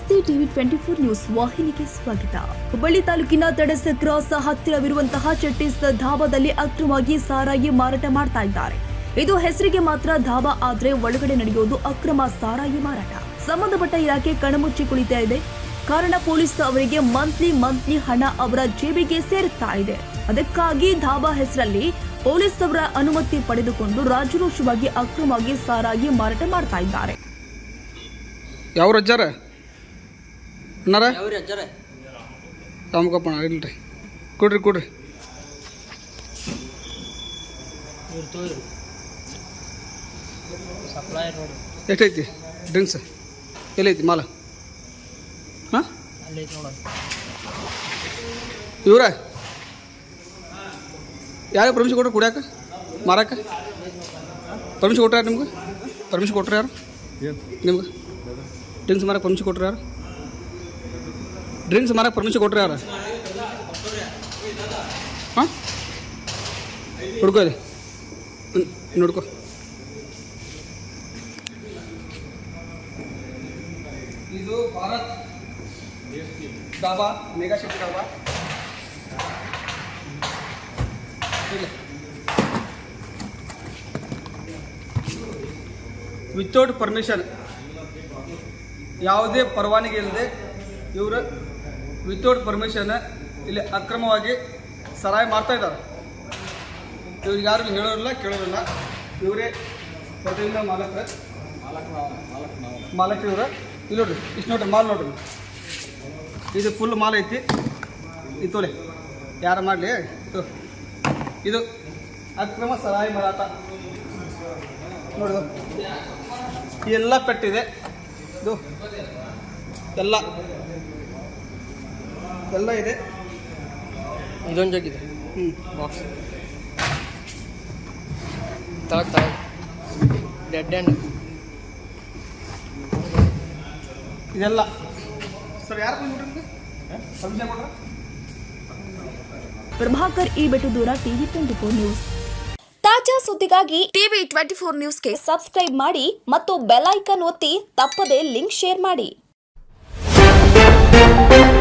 ನಮಸ್ತೆ TV twenty four news ವಾಹಿನಿಗೆ ಸ್ವಾಗತ ಹುಬ್ಬಳ್ಳಿ ತಾಲೂಕಿನ ತಡಸ ಕ್ರಾಸ್ ಹತ್ತಿರವಿರುವಂತಹ ಚಟ್ಟಿಸ್ ಧಾಬಾದಲ್ಲಿ ಅಕ್ರಮವಾಗಿ ಸಾರಾಯಿ ಮಾರಾಟ ಮಾಡ್ತಾ ಇದ್ದಾರೆ ಇದು ಹೆಸರಿಗೆ ಮಾತ್ರ ಧಾಬಾ ಆದ್ರೆ ಒಳಗಡೆ ನಡೆಯೋದು ಅಕ್ರಮ ಸಾರಾಯಿ ಮಾರಾಟ ಸಂಬಂಧಪಟ್ಟ ಇಲಾಖೆ ಕಣಮುಚ್ಚಿ ಕುಳಿತಾ ಇದೆ ಕಾರಣ ಪೊಲೀಸ್ ಅವರಿಗೆ ಮಂತ್ಲಿ ಮಂತ್ಲಿ ಹಣ ಅವರ ಜೇಬಿಗೆ ಸೇರುತ್ತಾ ಇದೆ ಅದಕ್ಕಾಗಿ ಧಾಬಾ ಹೆಸರಲ್ಲಿ ಪೊಲೀಸ್ ಅವರ ಅನುಮತಿ ಪಡೆದುಕೊಂಡು ರಾಜರೋಷವಾಗಿ ಅಕ್ರಮವಾಗಿ ಸಾರಾಯಿ ಮಾರಾಟ ಮಾಡ್ತಾ ಇದ್ದಾರೆ ಯಾವ ಅಜ್ಜಾರ ಅಣ್ಣಾರ ಯಾವ್ರಿ ಅಜ್ಜಾರ ರಾಮಕಪ್ಪಣ ಇಲ್ರಿ ಕೊಡ್ರಿ ಕೊಡ್ರಿ ಇವ್ರು ತೋರಿ ಸಪ್ಲೈ ನೋಡ್ರಿ ಎಷ್ಟೈತಿ ಡ್ರಿಂಕ್ಸ್ ಎಲ್ಲೈತಿ ಮಾಲ ಹಾಂ ಅಲ್ಲಿ ಐತಿ ನೋಡೋಣ ಇವ್ರ ಯಾರು ಪರ್ಮಿಷನ್ ಕೊಟ್ರು ಕುಡಿಯಾಕ ಮಾರಾಕ ಪರ್ಮಿಷನ್ ಕೊಟ್ರ ಯಾರು ನಿಮ್ಗೆ ಪರ್ಮಿಷನ್ ಕೊಟ್ರು ಯಾರು ನಿಮ್ಗೆ ಡ್ರಿಂಕ್ಸ್ ಮಾರಕ್ಕೆ ಪರ್ಮಿಷನ್ ಕೊಟ್ರು ಯಾರು ಡ್ರಿಂಕ್ಸ್ ಮಾರಕ್ಕೆ ಪರ್ಮಿಷನ್ ಕೊಟ್ರು ಯಾರು ಹಾಂ ಹುಡ್ಕೋ ಇಲ್ಲಿ ಹ್ಮ್, ನೋಡ್ಕೋ ಇದು ಭಾರತ್ ಡಾಬಾ ಮೆಗಾ ಶಕ್ತಿ ಡಾಬಾ ಇಲ್ಲ ವಿತೌಟ್ ಪರ್ಮಿಷನ್ ಯಾವುದೇ ಪರವಾನಗಿ ಇಲ್ಲದೆ ಇವರು ವಿತೌಟ್ ಪರ್ಮಿಷನ್ ಇಲ್ಲಿ ಅಕ್ರಮವಾಗಿ ಸರಾಯಿ ಮಾಡ್ತಾ ಇದ್ದಾರೆ ಇವ್ರಿಗೆ ಯಾರು ಇಲ್ಲಿ ಹೇಳೋರಿಲ್ಲ ಕೇಳೋರಿಲ್ಲ ಇವರೇ ಪ್ರತಿಯೊಂದು ಮಾಲಕರ ಮಾಲಕ ಇವ್ರ ಇಲ್ಲಿ ನೋಡ್ರಿ ಇಷ್ಟು ನೋಡ್ರಿ ಮಾಲ್ ನೋಡ್ರಿ ಇದು ಫುಲ್ ಮಾಲ್ ಐತಿ ಇದು ತೋಲೆ ಯಾರು ಮಾಡಲಿ ಇದು ಅಕ್ರಮ ಸರಾಯಿ ಮಾರಾಟ ನೋಡಿದು ಎಲ್ಲ ಪೆಟ್ಟಿದೆ ಇದು ಎಲ್ಲ ಎಲ್ಲ ಇದೆ ಇದೊಂದು ಜಗ್ಗಿದೆ ಹ್ಞೂ ಬಾಕ್ಸ್ ತಳಗ್ ತಳಗ್ ಡೆಡ್ ಎಂಡ್ ಇದೆಲ್ಲ ಸರ್ ಯಾರು ಬಂದ್ಬಿಟ್ರಿ ಪರ್ಮಿಷನ್ ಕೊಟ್ರ ಪ್ರಭಾಕರ್ ಈ ಬೆಟ್ಟದೂರ ಟಿವಿ ಟ್ವೆಂಟಿ ಫೋರ್ ನ್ಯೂಸ್ ತಾಜಾ ಸುದ್ದಿಗಾಗಿ ಟಿವಿ ಟ್ವೆಂಟಿ ಫೋರ್ ನ್ಯೂಸ್ಗೆ ಸಬ್ಸ್ಕ್ರೈಬ್ ಮಾಡಿ ಮತ್ತು ಬೆಲ್ ಐಕಾನ್ ಒತ್ತಿ ತಪ್ಪದೇ ಲಿಂಕ್ ಶೇರ್ ಮಾಡಿ